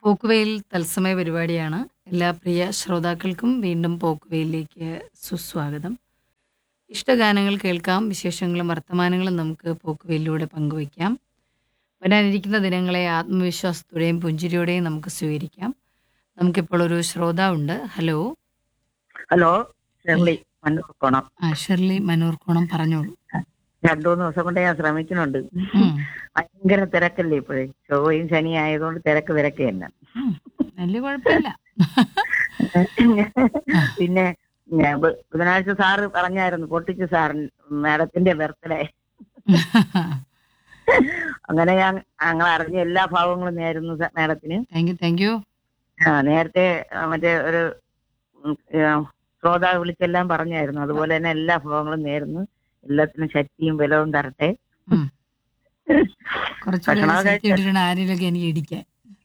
പോക്കുവെയിൽ തത്സമയ പരിപാടിയാണ് എല്ലാ പ്രിയ ശ്രോതാക്കൾക്കും വീണ്ടും പോക്കുവെയിലേക്ക് സുസ്വാഗതം ഇഷ്ടഗാനങ്ങൾ കേൾക്കാം വിശേഷങ്ങളും വർത്തമാനങ്ങളും നമുക്ക് പോക്കുവെയിലൂടെ പങ്കുവയ്ക്കാം വരാനിരിക്കുന്ന ദിനങ്ങളെ ആത്മവിശ്വാസത്തോടെയും പുഞ്ചിരിയോടെയും നമുക്ക് സ്വീകരിക്കാം നമുക്കിപ്പോൾ ഒരു ശ്രോതാവുണ്ട് ഹലോ ഹലോ ഷെർലി മണ്ണൂർക്കോണം ആ ഷെർലി മനൂർക്കോണം പറഞ്ഞോളൂ രണ്ടു മൂന്ന് ദിവസം കൊണ്ട് ഞാൻ ശ്രമിക്കുന്നുണ്ട് ഉം. ഭയങ്കര തിരക്കല്ലേ ഇപ്പോഴേ ചൊവ്വയും ശനി ആയതുകൊണ്ട് തിരക്ക് തിരക്ക് തന്നെ ഉം. വലിയ കുഴപ്പമില്ല പിന്നെ ഞാൻ ബു- ബുധനാഴ്ച സാറ് പറഞ്ഞായിരുന്നു പൊട്ടിച്ച് സാറിൻ മാഡത്തിന്റെ ബർത്ത്ഡേ അങ്ങനെ ഞാൻ ഞങ്ങൾ അറിഞ്ഞ എല്ലാ ഭാവങ്ങളും നേരുന്നു സ- മാഡത്തിന് താങ്ക് യു താങ്ക് യു ആ, നേരത്തെ ആ, മറ്റേ ഒരു ഉം, ആ, ശ്രോതാവ് വിളിച്ചെല്ലാം പറഞ്ഞായിരുന്നു അതുപോലെ തന്നെ എല്ലാ ഭാവങ്ങളും നേരുന്നു എല്ലാത്തിനും ശക്തിയും ബലവും തരട്ടെ ഉം. കുറച്ച് ഭക്ഷണം കഴിച്ചോ? ഇട്ടിട്ട് ആരെങ്കിലൊക്കെ എനിക്ക് ഇടിക്കാൻ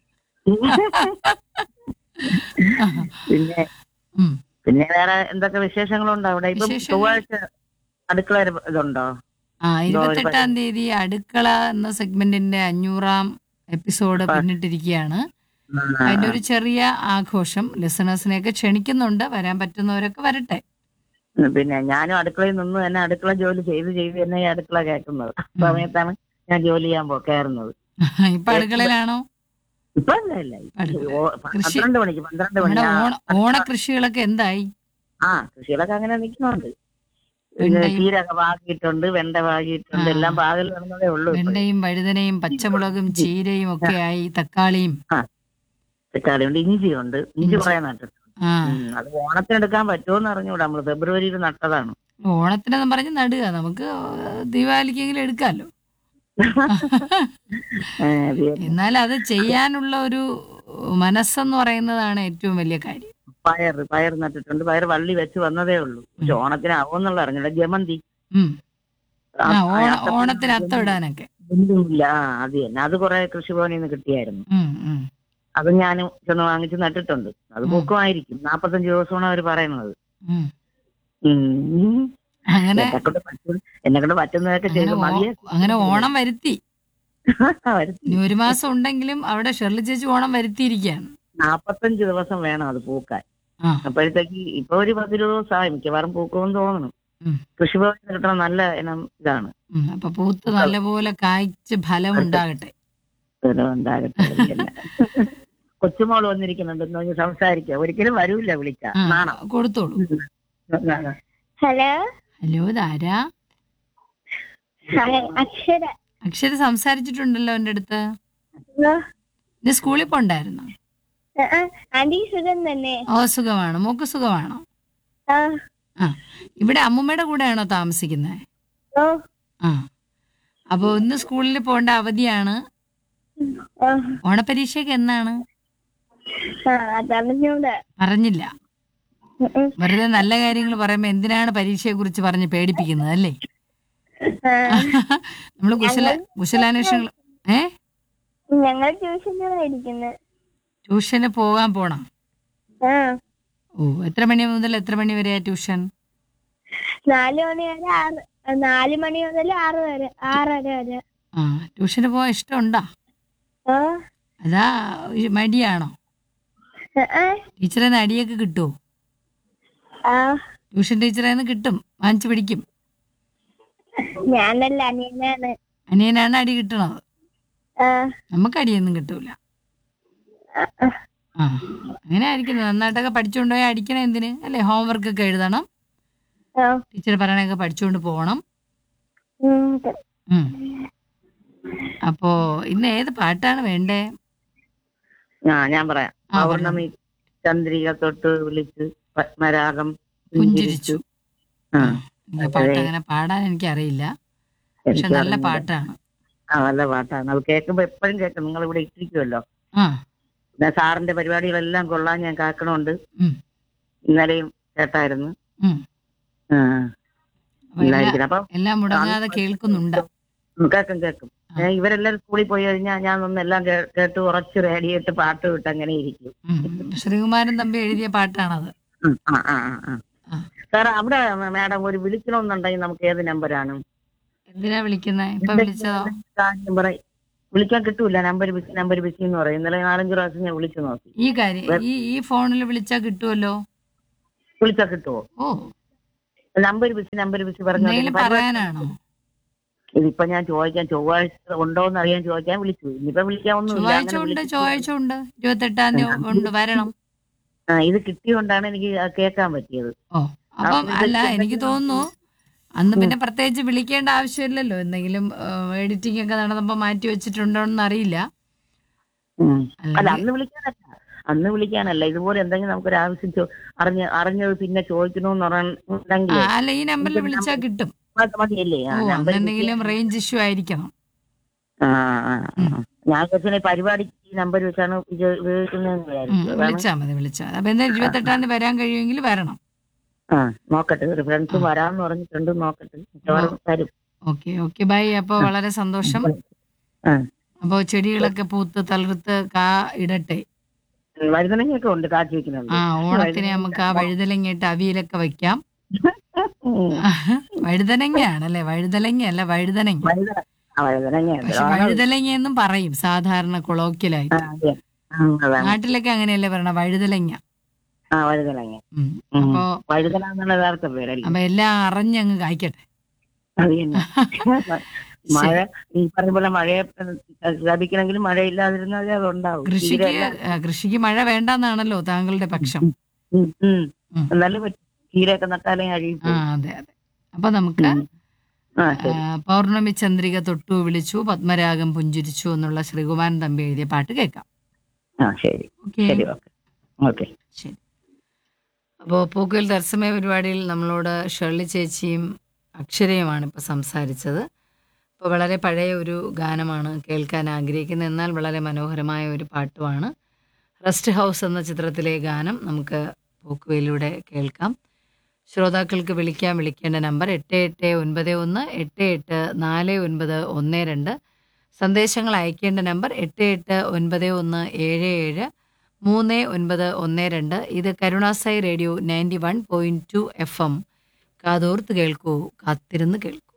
പിന്നെ ഉം. പിന്നെ വേറെ എന്തൊക്കെ വിശേഷങ്ങളുണ്ടോ അവിടെ ഇപ്പം വിശേഷങ്ങൾ- ചൊവ്വാഴ്ച അടുക്കള ഒരു ഇതുണ്ടോ ആ ഇരുപത്തെട്ടാം തീയതി അടുക്കള എന്ന സെഗ്മെന്റിന്റെ അഞ്ഞൂറാം എപ്പിസോഡ് പിന്നിട്ടിരിക്കുകയാണ് അതിന്റെ ഒരു ചെറിയ ആഘോഷം ലിസണേഴ്സിനെയൊക്കെ ക്ഷണിക്കുന്നുണ്ട് വരാൻ പറ്റുന്നവരൊക്കെ വരട്ടെ ഉം, പിന്നെ ഞാനും അടുക്കളയിൽ നിന്ന് തന്നെ അടുക്കള ജോലി ചെയ്ത് ചെയ്ത് തന്നെ ഈ അടുക്കള കേൾക്കുന്നത് ആ സമയത്താണ് ഞാൻ ജോലി ചെയ്യാൻ പോ കയറുന്നത് ഇപ്പൊ അടുക്കളയിലാണോ ഇപ്പൊ അല്ല ഇല്ല അടുക്കള. ഓ- കൃഷി- പന്ത്രണ്ട് മണിക്ക് പന്ത്രണ്ട് മണി നമ്മുടെ ആ, ഓണ ഓണകൃഷികളൊക്കെ എന്തായി ആ കൃഷികളൊക്കെ അങ്ങനെ നിൽക്കുന്നുണ്ട് വെണ്ടയും- ചീരൊക്കെ പാകിയിട്ടുണ്ട് വെണ്ട പാകിയിട്ടുണ്ട് ആ. എല്ലാം പാകൽ കിടന്നതേ ഉള്ളൂ ഇപ്പൊ. വെണ്ടയും വഴുതനയും പച്ചമുളകും ചീരയും ഒക്കെ ആയി തക്കാളിയും തക്കാളിയുണ്ട് ഇഞ്ചിയുണ്ട് ഇഞ്ചി ഇഞ്ചി. കുറെ നട്ടിട്ടുണ്ട് ആ ഉം, അത് ഓണത്തിനെടുക്കാൻ പറ്റുമോന്ന് അറിഞ്ഞൂടാ നമ്മള് ഫെബ്രുവരിയിൽ നട്ടതാണ് ഓണത്തിനെന്ന് പറഞ്ഞ് നടുക നമുക്ക് ദീപാവലിക്കെങ്കിലും എടുക്കാമല്ലോ ഏ, അത് എന്നാൽ അത് ചെയ്യാനുള്ള ഒരു മനസ്സെന്ന് പറയുന്നതാണ് ഏറ്റവും വലിയ കാര്യം പയർ പയർ നട്ടിട്ടുണ്ട് പയർ വള്ളി വെച്ച് വന്നതേ ഉള്ളൂ പക്ഷെ ഓണത്തിന് ആവുമെന്നുള്ള അറിഞ്ഞില്ല ജമന്തി ഉം. ആ ആ, ഓണ അത്തപ്പൂ ഓണത്തിന് അത്തം ഇടാനൊക്കെ ഇല്ല ആ, അത് തന്നെ അത് കുറെ കൃഷിഭവനിൽ നിന്ന് കിട്ടിയായിരുന്നു ഉം, ഉം. അത് ഞാനും ചെന്ന് വാങ്ങിച്ച് നട്ടിട്ടുണ്ട് അത് ഉം. പൂക്കുമായിരിക്കും നാപ്പത്തഞ്ച് ദിവസമാണ് അവർ പറയുന്നത് ഉം. ഉം. അങ്ങനെ എന്നെ കൊണ്ട് പറ്റും എന്നെ കൊണ്ട് പറ്റുന്നതൊക്കെ അങ്ങനെ ചെയ്ത് ഓ- മതിയെ അങ്ങനെ ഓണം വരുത്തി വരുത്തി. ഇനി ഒരു മാസം ഉണ്ടെങ്കിലും അവിടെ ഷെർലി ചേച്ചി ഓണം വരുത്തിയിരിക്കുകയാണ് നാപ്പത്തഞ്ച് ദിവസം വേണം അത് പൂക്കാൻ ആ അപ്പോഴത്തേക്ക് ഇപ്പൊ ഒരു പത്തിരുപത് ദിവസമായി മിക്കവാറും പൂക്കുമെന്ന് തോന്നുന്നു ഉം. കൃഷിഭവനിൽ കിട്ടുന്ന നല്ല ഇനം ഇതാണ് ഉം. അപ്പൊ പൂത്ത് നല്ലപോലെ കായ്ച്ച് ഫലം ഉണ്ടാകട്ടെ ഇത് ഉണ്ടാകട്ടെ എല്ലാം. കൊച്ചുമോള് വന്നിരിക്കുന്നുണ്ട് എന്ന് സംസാരിക്കാം ഒരിക്കലും വരൂല വിളിക്കാം ആ, നാണം കൊടുത്തോളൂ ഹലോ ഹലോ ഇതാരാ ഹായ്, അക്ഷര അക്ഷര സംസാരിച്ചിട്ടുണ്ടല്ലോ എൻ്റെ അടുത്ത് ഹലോ. നീ സ്കൂളിൽ പോണ്ടായിരുന്നു ആ, ആ, ആന്റി സുഖം തന്നെ ഓ സുഖമാണ് മോക്ക് സുഖമാണോ ആ ആ ഇവിടെ അമ്മൂമ്മയുടെ കൂടെയാണോ താമസിക്കുന്നത് ഓ ആ അപ്പോൾ ഇന്ന് സ്കൂളിൽ പോകേണ്ട അവധിയാണ് ഓ ഓണപരീക്ഷയ്ക്ക് എന്നാണ് ആ അതറിഞ്ഞൂടെ പറഞ്ഞില്ല ഉം, ഉം. വെറുതെ നല്ല കാര്യങ്ങൾ പറയുമ്പോൾ എന്തിനാണ് പരീക്ഷയെ കുറിച്ച് പറഞ്ഞ് പേടിപ്പിക്കുന്നത് അല്ലേ ആ, നമ്മൾ കുശല കുശലാന്വേഷണങ്ങൾ ഏ ഞങ്ങൾ ട്യൂഷന് മേടിക്കുന്നു ട്യൂഷന് പോകാൻ പോണം ആ ഓ എത്ര മണി മുതൽ എത്ര മണി വരെയാ ട്യൂഷൻ നാല് മണി വരെ ആറ് നാല് മണി മുതൽ ആറ് വരെ ആറര വരെ ആ ട്യൂഷന് പോകാൻ ഇഷ്ടമുണ്ടോ ഓ അതാ ഈ മടിയാണോ ആ, ആ, ടീച്ചറെ നിന്ന് അടിയൊക്കെ കിട്ടുമോ ആ ട്യൂഷൻ ടീച്ചറെ നിന്ന് കിട്ടും വാങ്ങിച്ചു പിടിക്കും ഞാനല്ല അനിയനാണ് അനിയനാണ് അടി കിട്ടണത് ആ നമുക്ക് അടിയൊന്നും കിട്ടൂല ആ, ആ, ആ അങ്ങനെ ആയിരിക്കുന്നു നന്നായിട്ടൊക്കെ പഠിച്ചുകൊണ്ട് പോയി അടിക്കണം എന്തിന് അല്ലേ ഹോംവർക്ക് ഒക്കെ എഴുതണം ആ, ടീച്ചർ പറയണൊക്കെ പഠിച്ചുകൊണ്ട് പോകണം ഉം, ഉം. അപ്പോ ഇന്ന് ഏത് പാട്ടാണ് വേണ്ടേ ആ ഞാൻ പറയാം ആ, പൗർണമി ചന്ദ്രിക തൊട്ട് വിളിച്ച് പത്മരാഗം പുഞ്ചിരിച്ചു ആ ഈ പാട്ട് അങ്ങനെ പാടാൻ എനിക്ക് അറിയില്ല പക്ഷെ എനിക്ക് നല്ല അറിഞ്ഞൂടാ. പാട്ടാണ് ആ നല്ല പാട്ടാണ് അത് കേൾക്കുമ്പോ എപ്പോഴും കേൾക്കും നിങ്ങൾ ഇവിടെ ഇട്ടിരിക്കുമല്ലോ ആ പിന്നെ സാറിന്റെ പരിപാടികളെല്ലാം കൊള്ളാൻ ഞാൻ കേൾക്കണുണ്ട് ഉം. ഇന്നലെയും കേട്ടായിരുന്നു ഉം. ആ അപ്പൊ എല്ലാ- ഇല്ലായിരിക്കണം അപ്പൊ എല്ലാം മുടങ്ങാതെ കേൾക്കുന്നുണ്ട് ഉം, കേൾക്കും കേൾക്കും ആ. ഏ, ഇവരെല്ലാരും സ്കൂളിൽ പോയി കഴിഞ്ഞാൽ ഞാൻ ഒന്ന് എല്ലാം കേ- കേട്ട് ഉറച്ച് റേഡിയോ ഇട്ട് പാട്ട് വിട്ട് അങ്ങനെ ഇരിക്കും ഉം. ശ്രീകുമാരൻ തമ്പി എഴുതിയ പാട്ടാണത് ഉം, ആ ആ ആ, ആ ആ. സാർ അവിടെ മാഡം ഒരു വിളിക്കണമെന്നുണ്ടെങ്കിൽ നമുക്ക് ഏത് നമ്പറാണ് എന്തിനാ വിളിക്കുന്നത് ഇപ്പൊ വിളിച്ചതോ കാര്യം പറ വിളിക്കാൻ കിട്ടൂല നമ്പർ ബിസി നമ്പർ ബിസി എന്ന് പറയും ഇന്നലെ നാലഞ്ച് പ്രാവശ്യം ഞാൻ വിളിച്ചു നോക്കി ഈ കാര്യം ഈ ഈ ഫോണിൽ വിളിച്ചാൽ കിട്ടുമല്ലോ വിളിച്ചാൽ കിട്ടുമോ ഓ നമ്പർ ബിസി നമ്പർ ബിസി പറഞ്ഞു എന്തെങ്കിലും പറയാനാണോ ഇതിപ്പോ ഞാൻ ചോദിക്കാൻ ചൊവ്വാഴ്ച ഉണ്ടോ എന്ന് അറിയാൻ ചോദിക്കാൻ വിളിച്ചു ഇനിയിപ്പോ വിളിക്കാൻ ഒന്നുമില്ല ചൊവ്വാഴ്ച അങ്ങനെ ഉണ്ട് വിളിച്ചു. ചൊവ്വാഴ്ച ഉണ്ട് ഇരുപത്തെട്ടാം തീയതി ഉണ്ട് വരണം ആ ഇത് കിട്ടിയോണ്ടാണ് എനിക്ക് അത് കേൾക്കാൻ പറ്റിയത് ഓ അപ്പം ഇത് അല്ല എനിക്ക് എന്തെങ്കിലും- തോന്നുന്നു അന്ന് പിന്നെ പ്രത്യേകിച്ച് വിളിക്കേണ്ട ആവശ്യമില്ലല്ലോ എന്തെങ്കിലും എഡിറ്റിംഗ് ഒക്കെ നടന്നപ്പോ മാറ്റി വെച്ചിട്ടുണ്ടോ എന്ന് അറിയില്ല ഉം. അല്ല അല്ലെങ്കിൽ അന്ന് വിളിക്കാനല്ല അന്ന് വിളിക്കാനല്ല ഇതുപോലെ എന്തെങ്കിലും നമുക്കൊരു ആവശ്യം ചോ- അറിഞ്ഞ് അറിഞ്ഞത് പിന്നെ ചോദിക്കണമെന്ന് ആ, പറഞ്ഞെങ്കിൽ അല്ല ഈ നമ്പറിൽ വിളിച്ചാൽ കിട്ടും മതിയല്ലേ ആ ഓ നമ്പർ എന്തെങ്കിലും റേഞ്ച് ഇഷ്യൂ ആയിരിക്കണം ആ ആ, ആ. ഞാൻ വിചാരിച്ചു പരിപാടിക്ക് ഈ നമ്പർ വെച്ചാണ് ഇത് ഉപയോഗിക്കുന്നതെന്ന് ഉം, വിചാരിച്ചു അതാണ് വിളിച്ചാൽ മതി വിളിച്ചാൽ മതി അപ്പൊ എന്തായാലും ഇരുപത്തെട്ടാം തീയതി വരാൻ കഴിയുമെങ്കിൽ വരണം ആ നോക്കട്ടെ ഒരു ഫ്രണ്ട്സും വരാമെന്ന് പറഞ്ഞിട്ടുണ്ട് നോക്കട്ടെ മിക്കവാറും തരും ഓക്കെ ഓക്കെ ബൈ അപ്പൊ വളരെ സന്തോഷം ആ അപ്പോ ചെടികളൊക്കെ പൂത്ത് തളിർത്ത് കാ ഇടട്ടെ വഴുതനങ്ങയൊക്കെ ഉണ്ട് കാച്ചി വെക്കുന്നുണ്ട് ആ ഓണത്തിന് നമുക്ക് ആ വഴുതലങ്ങയിട്ട് അവിയലൊക്കെ വെക്കാം ഉം. വഴുതനങ്ങയാണല്ലേ വഴുതലങ്ങ അല്ല വഴുതനങ്ങ വഴുതന ആ വഴുതനങ്ങയുണ്ട് പക്ഷെ വഴുതലങ്ങ എന്നും പറയും സാധാരണ ആ, കൊളോക്കിലായിട്ട് അതെ. ആ, അതാണ് നാട്ടിലൊക്കെ അങ്ങനെയല്ലേ പറയണ വഴുതലങ്ങ ആ വഴുതനങ്ങ ഉം. ഉം. അപ്പോ വഴുതന എന്നുള്ള യഥാർത്ഥ പേരല്ലേ അപ്പൊ എല്ലാം അറിഞ്ഞങ്ങ് കായ്ക്കട്ടെ അത് തന്നെ മഴ ഈ പറഞ്ഞ പോലെ മഴയെ ലഭിക്കണമെങ്കിൽ മഴയില്ലാതിരുന്നാലേ അതുണ്ടാവും കൃഷിക്ക് തീരെ- ആ, കൃഷിക്ക് മഴ വേണ്ടെന്നാണല്ലോ താങ്കളുടെ പക്ഷം ഉം, ഉം. ഉം. എന്നാലും പറ്റും ചീരയൊക്കെ നട്ടാലേ അഴുകി ആ അതെ അതെ അപ്പൊ നമുക്ക് ആ ആ, ശരി പൗർണമി ചന്ദ്രിക തൊട്ടു വിളിച്ചു പത്മരാഗം പുഞ്ചിരിച്ചു എന്നുള്ള ശ്രീകുമാരൻ തമ്പി എഴുതിയ പാട്ട് കേൾക്കാം ആ ശരി ഓക്കെ ശരി ഓക്കെ ഓക്കെ ശരി അപ്പോൾ പൂക്കുവൽ തത്സമയ പരിപാടിയിൽ നമ്മളോട് ഷെർലി ചേച്ചിയും അക്ഷരയുമാണ് ഇപ്പോൾ സംസാരിച്ചത് അപ്പോൾ വളരെ പഴയ ഒരു ഗാനമാണ് കേൾക്കാൻ ആഗ്രഹിക്കുന്നത് എന്നാൽ വളരെ മനോഹരമായ ഒരു പാട്ടുമാണ് റെസ്റ്റ് ഹൗസ് എന്ന ചിത്രത്തിലെ ഗാനം നമുക്ക് പൂക്കുവയിലൂടെ കേൾക്കാം ശ്രോതാക്കൾക്ക് വിളിക്കാൻ വിളിക്കേണ്ട നമ്പർ എട്ട് എട്ട് ഒൻപത് ഒന്ന് എട്ട് എട്ട് നാല് ഒൻപത് ഒന്ന് രണ്ട് സന്ദേശങ്ങൾ അയക്കേണ്ട നമ്പർ എട്ട് എട്ട് ഒൻപത് ഒന്ന് ഏഴ് ഏഴ് മൂന്ന് ഒൻപത് ഒന്ന് രണ്ട് ഇത് Karunasai radio ninety one point two F M കാതോർത്ത് കേൾക്കൂ കാത്തിരുന്ന് കേൾക്കൂ